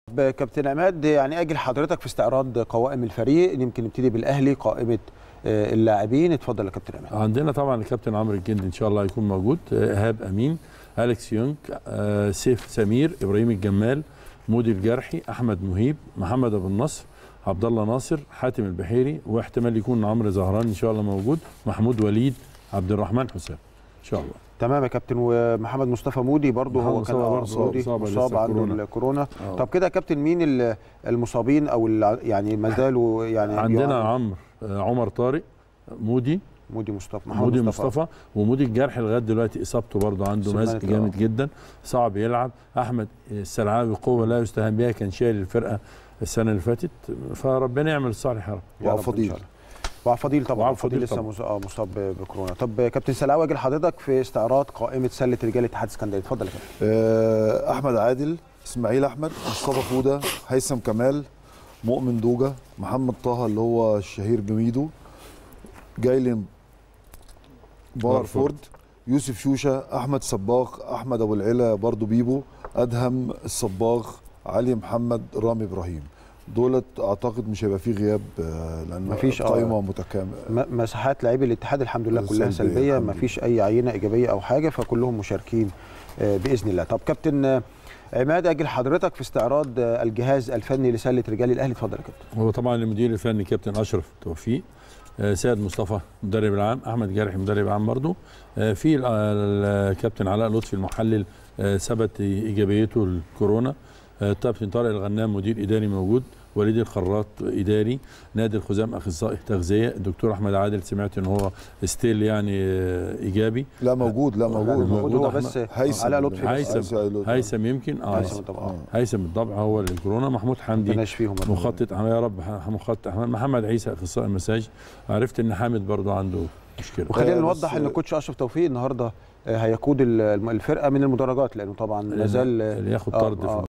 كابتن عماد يعني اجل حضرتك في استعراض قوائم الفريق يمكن نبتدي بالاهلي قائمه آه، اللاعبين اتفضل يا كابتن عماد عندنا طبعا الكابتن عمرو الجندي ان شاء الله هيكون موجود آه، ايهاب امين اليكس يونج آه، سيف سمير ابراهيم الجمال مودي الجرحي احمد مهيب محمد ابو النصر عبد الله ناصر حاتم البحيري واحتمال يكون عمرو زهران ان شاء الله موجود محمود وليد عبد الرحمن حسام ان شاء الله تمام يا كابتن ومحمد مصطفى مودي برضه هو محمد كان مصطفى آه، برضه مودي مصاب مصاب لسه عنده كورونا. الكورونا آه. طب كده يا كابتن مين ال- المصابين او ال- يعني ما زالوا يعني عندنا بيعانوا؟ عمرو آه، عمر طارق مودي مودي مصطفى محمد مودي مصطفى ومودي الجرح لغايه دلوقتي اصابته برضه عنده سمعت، مزق آه. جامد جدا صعب يلعب احمد السلعاوي قوه لا يستهان بها كان شايل الفرقه السنه اللي فاتت فربنا يعمل الصالح يا رب يا رب إن وعفضيل. شاء الله. وعفضيل طبعا وعفضيل وعفضيل لسه طبعا. مص- آه، مصاب ب- بكورونا طب كابتن سلاوي اجل حضرتك في استعراض قائمه سله رجال اتحاد اسكندريه اتفضل يا كابتن آه، احمد عادل اسماعيل احمد مصطفى فوده هيثم كمال مؤمن دوجا محمد طه اللي هو الشهير بميدو جايلين بارفورد يوسف شوشه احمد صباغ احمد ابو العلا برضو بيبو ادهم الصباغ علي محمد رامي ابراهيم دولت اعتقد مش هيبقى فيه غياب آه، لان مفيش، آه. قائمه متكامله م- مساحات لاعبي الاتحاد الحمد لله كلها سلبية، سلبيه الحمد ما فيش اي عينه ايجابيه او حاجه فكلهم مشاركين آه، باذن الله طب كابتن آه، عماد اجل حضرتك في استعراض آه، الجهاز الفني لسله رجال الاهلي اتفضل يا كابتن هو طبعا المدير الفني كابتن اشرف توفيق آه، سيد مصطفى مدرب العام احمد جارح مدرب عام برضه آه، في ال- آه، الكابتن علاء لطفي المحلل آه، ثبت ايجابيته الكورونا آه، الكابتن طارق الغنام مدير اداري موجود وليد الخراط اداري نادي الخزام اخصائي تغذيه الدكتور احمد عادل سمعت ان هو ستيل يعني آه، ايجابي لا موجود لا موجود موجود موجود هو أحمد بس هيثم علاء لطفي بس. هيثم. لطفي. هيثم يمكن اه هيثم طبعا آه. هيثم بالطبع هو الكورونا محمود حمدي ربنا يشفيهم يا رب. مخطط عمل يا رب ح- مخطط احمد محمد عيسى اخصائي المساج عرفت ان حامد برضو عنده مشكله وخلينا آه، نوضح بس- ان كوتش اشرف توفيق النهارده آه، هيقود ال- الفرقه من المدرجات لانه طبعا ما زال اللي ياخد آه، طرد آه، في